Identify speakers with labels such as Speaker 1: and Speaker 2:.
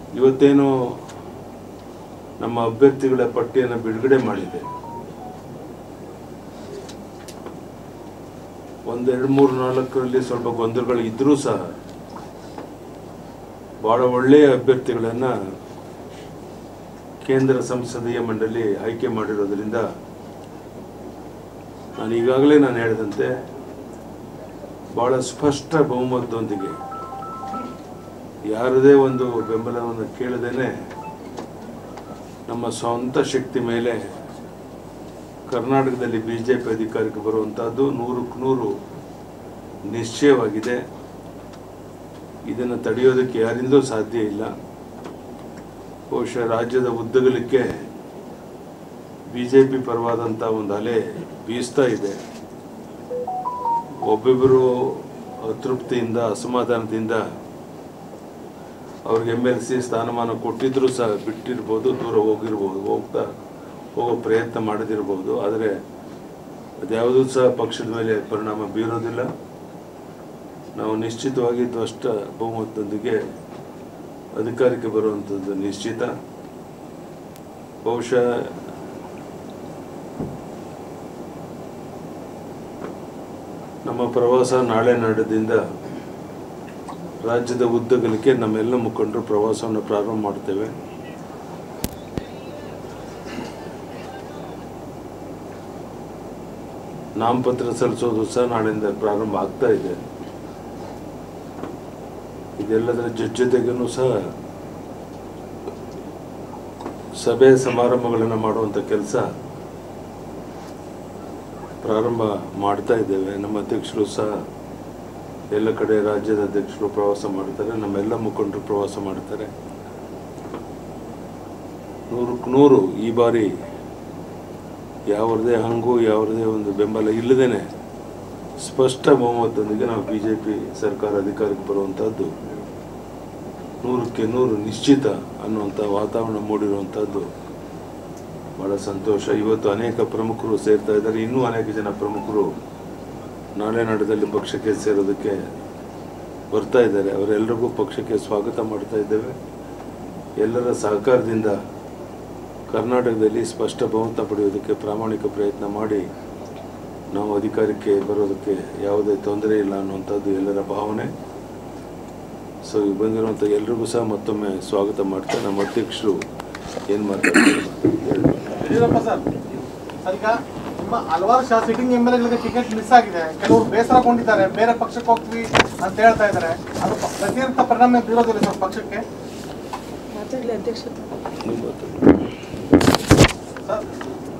Speaker 1: ಇವತ್ತೇನು ನಮ್ಮ ಅಭ್ಯರ್ಥಿಗಳ ಪಟ್ಟಿಯನ್ನು ಬಿಡುಗಡೆ ಮಾಡಿದೆ ಒಂದೆರಡು ಮೂರು ನಾಲ್ಕರಲ್ಲಿ ಸ್ವಲ್ಪ ಗೊಂದಲಗಳು ಇದ್ರೂ ಸಹ ಬಹಳ ಒಳ್ಳೆಯ ಅಭ್ಯರ್ಥಿಗಳನ್ನು ಕೇಂದ್ರ ಸಂಸದೀಯ ಮಂಡಳಿ ಆಯ್ಕೆ ಮಾಡಿರೋದ್ರಿಂದ ನಾನು ಈಗಾಗಲೇ ನಾನು ಹೇಳಿದಂತೆ ಬಹಳ ಸ್ಪಷ್ಟ ಬಹುಮತದೊಂದಿಗೆ ಯಾರದೇ ಒಂದು ಬೆಂಬಲವನ್ನು ಕೇಳದೇನೆ ನಮ್ಮ ಸ್ವಂತ ಶಕ್ತಿ ಮೇಲೆ ಕರ್ನಾಟಕದಲ್ಲಿ ಬಿ ಜೆ ಪಿ ಅಧಿಕಾರಕ್ಕೆ ಬರುವಂಥದ್ದು ನೂರಕ್ಕೆ ನೂರು ನಿಶ್ಚಯವಾಗಿದೆ ಇದನ್ನು ತಡೆಯೋದಕ್ಕೆ ಯಾರಿಂದಲೂ ಸಾಧ್ಯ ಇಲ್ಲ ಬಹುಶಃ ರಾಜ್ಯದ ಉದ್ದಗಲಕ್ಕೆ ಬಿ ಜೆ ಪಿ ಪರವಾದಂಥ ಒಂದು ಅಲೆ ಬೀಸ್ತಾ ಇದೆ ಒಬ್ಬೊಬ್ಬರು ಅತೃಪ್ತಿಯಿಂದ ಅಸಮಾಧಾನದಿಂದ ಅವ್ರಿಗೆ ಎಮ್ ಎಲ್ ಸಿ ಸ್ಥಾನಮಾನ ಕೊಟ್ಟಿದ್ರು ಸಹ ಬಿಟ್ಟಿರ್ಬೋದು ದೂರ ಹೋಗಿರ್ಬೋದು ಹೋಗ್ತಾ ಹೋಗೋ ಪ್ರಯತ್ನ ಮಾಡದಿರ್ಬೋದು ಆದರೆ ಅದ್ಯಾವುದೂ ಸಹ ಪಕ್ಷದ ಮೇಲೆ ಪರಿಣಾಮ ಬೀರೋದಿಲ್ಲ ನಾವು ನಿಶ್ಚಿತವಾಗಿ ಧ್ವಷ್ಟ ಬಹುಮತದೊಂದಿಗೆ ಅಧಿಕಾರಕ್ಕೆ ಬರುವಂಥದ್ದು ನಿಶ್ಚಿತ ಬಹುಶಃ ನಮ್ಮ ಪ್ರವಾಸ ನಾಳೆ ನಾಡದಿಂದ ರಾಜ್ಯದ ಉದ್ದಗಲಕ್ಕೆ ನಮ್ಮೆಲ್ಲ ಮುಖಂಡರು ಪ್ರವಾಸವನ್ನು ಪ್ರಾರಂಭ ಮಾಡ್ತೇವೆ ನಾಮಪತ್ರ ಸಲ್ಲಿಸೋದು ಸಹ ನಾಳೆಯಿಂದ ಪ್ರಾರಂಭ ಆಗ್ತಾ ಇದೆ ಇದೆಲ್ಲದರ ಜೊತೆ ಜೊತೆಗೂ ಸಹ ಸಭೆ ಸಮಾರಂಭಗಳನ್ನು ಮಾಡುವಂಥ ಕೆಲಸ ಪ್ರಾರಂಭ ಮಾಡ್ತಾ ಇದ್ದೇವೆ ನಮ್ಮ ಅಧ್ಯಕ್ಷರು ಸಹ ಎಲ್ಲ ಕಡೆ ರಾಜ್ಯದ ಅಧ್ಯಕ್ಷರು ಪ್ರವಾಸ ಮಾಡ್ತಾರೆ ನಮ್ಮೆಲ್ಲ ಮುಖಂಡರು ಪ್ರವಾಸ ಮಾಡ್ತಾರೆ ನೂರಕ್ಕೆ ನೂರು ಈ ಬಾರಿ ಯಾವುದೇ ಹಂಗು ಯಾವುದೇ ಒಂದು ಬೆಂಬಲ ಇಲ್ಲದೇನೆ ಸ್ಪಷ್ಟ ಬಹುಮತದೊಂದಿಗೆ ನಾವು ಬಿ ಜೆ ಪಿ ಸರ್ಕಾರ ಅಧಿಕಾರಕ್ಕೆ ಬರುವಂಥದ್ದು ನೂರಕ್ಕೆ ನೂರು ನಿಶ್ಚಿತ ಅನ್ನುವಂಥ ವಾತಾವರಣ ಮೂಡಿರುವಂಥದ್ದು ಭಾಳ ಸಂತೋಷ ಇವತ್ತು ಅನೇಕ ಪ್ರಮುಖರು ಸೇರ್ತಾ ಇದ್ದಾರೆ ಇನ್ನೂ ಅನೇಕ ಜನ ಪ್ರಮುಖರು ನಾಳೆ ನಾಡದಲ್ಲಿ ಪಕ್ಷಕ್ಕೆ ಸೇರೋದಕ್ಕೆ ಬರ್ತಾ ಇದ್ದಾರೆ ಅವರೆಲ್ಲರಿಗೂ ಪಕ್ಷಕ್ಕೆ ಸ್ವಾಗತ ಮಾಡ್ತಾ ಇದ್ದೇವೆ ಎಲ್ಲರ ಸಹಕಾರದಿಂದ ಕರ್ನಾಟಕದಲ್ಲಿ ಸ್ಪಷ್ಟ ಬಹುಮತ ಪಡೆಯೋದಕ್ಕೆ ಪ್ರಾಮಾಣಿಕ ಪ್ರಯತ್ನ ಮಾಡಿ ನಾವು ಅಧಿಕಾರಕ್ಕೆ ಬರೋದಕ್ಕೆ ಯಾವುದೇ ತೊಂದರೆ ಇಲ್ಲ ಅನ್ನುವಂಥದ್ದು ಎಲ್ಲರ ಭಾವನೆ ಸೊ ಈಗ ಬಂದಿರುವಂಥ ಎಲ್ರಿಗೂ ಸಹ ಮತ್ತೊಮ್ಮೆ ಸ್ವಾಗತ ಮಾಡ್ತಾ ನಮ್ಮ ಅಧ್ಯಕ್ಷರು ಏನು ಮಾತಾಡ್ತಾರೆ
Speaker 2: ಯಡಿಯೂರಪ್ಪ ಸರ್ ಸರ್ ಈಗ ನಿಮ್ಮ ಹಲವಾರು ಶಾ ಸಿಟ್ಟಿಂಗ್ ಎಮ್ ಎಲ್ ಎಗಳಿಗೆ ಟಿಕೆಟ್ ಮಿಸ್ ಆಗಿದೆ ಕೆಲವರು ಬೇಸರಗೊಂಡಿದ್ದಾರೆ ಬೇರೆ ಪಕ್ಷಕ್ಕೆ ಹೋಗ್ತೀವಿ ಅಂತ ಹೇಳ್ತಾ ಇದ್ದಾರೆ ಅದು ಪ- ವ್ಯತಿರಿಕ್ತ ಪರಿಣಾಮ ಬೀರೋದಿಲ್ಲ ಸರ್ ಪಕ್ಷಕ್ಕೆ
Speaker 3: ಮಾತಾಡ್ಲಿ ಅಧ್ಯಕ್ಷತೆ
Speaker 1: ನೀವು ಮಾತಾಡಿ.
Speaker 2: ಸರ್